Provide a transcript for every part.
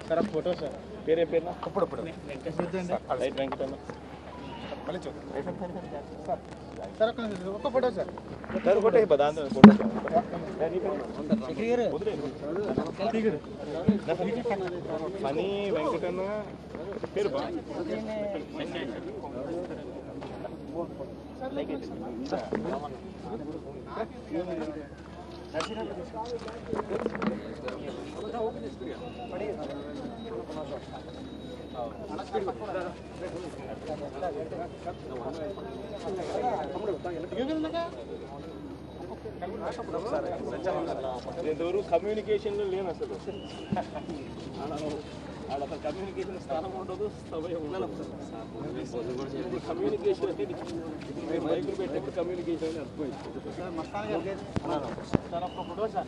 sir photo sir పేరే పేరున ఇప్పుడు ఇప్పుడు రైట్ వెంకటన్న మళ్ళీ చూద్దాం సార్ సార్ ఒక్క నిమిషం, ఒక్క ఫోటో సార్ సార్ ఫోటో ఇవ్వ దాని ఫోటో ఫనీ వెంకటన్న పేరు బా ఇంతవరకు కమ్యూనికేషన్లో లేను అసలు ఆడ అసలు కమ్యూనికేషన్ స్థానం ఉండదు సమయం ఉండదు కమ్యూనికేషన్ అంటే మీరు మైకులు పెట్టినప్పుడు కమ్యూనికేషన్ అని అర్థమైంది సార్ ఒక్క ఫోటో సార్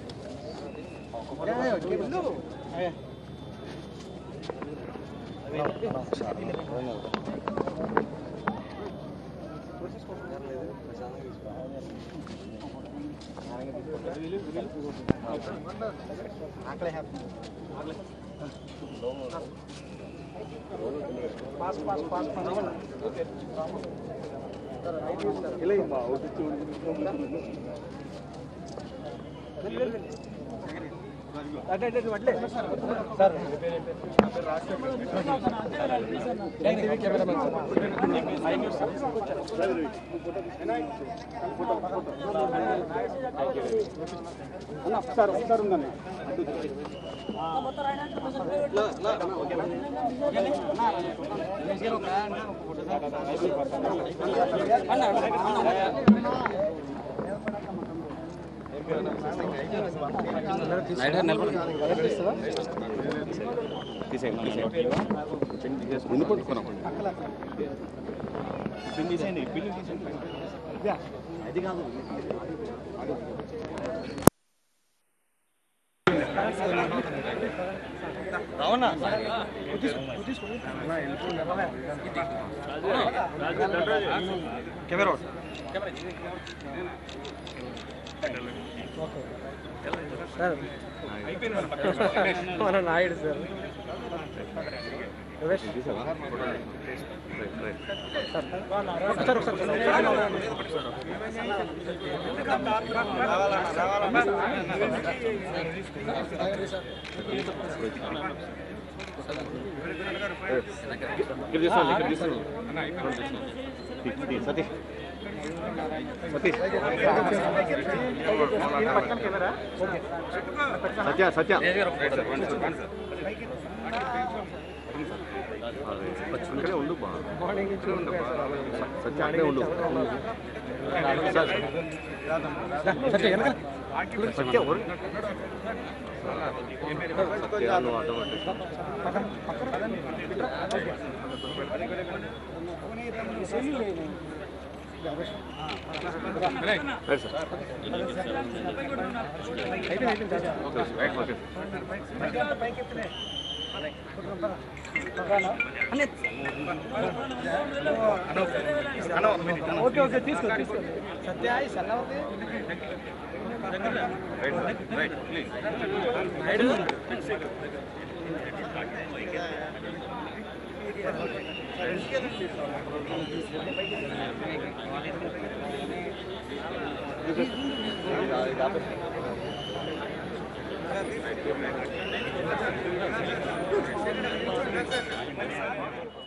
సార్ ఒకసారి ఉందండి ముందు పట్టుకున్నాం పిన్ తీసేయండి పిన్ తీసేయండి రావన్నా కెమెరా మన నాయుడు సార్ ఒకసారి ఇక్కడ తీసుకోండి ఇక్కడ తీసుకోండి సతీష్ సతీష్ సత్య సత్య అక్కడే ఉండు బా సత్య అక్కడే ఉండు సత్య ఎవరు నువ్వు అడ్డం right sir okay right okay okay okay తీసుకో తీసుకో సత్య సెల్లవతి రైట్ రైట్ ప్లీజ్ సార్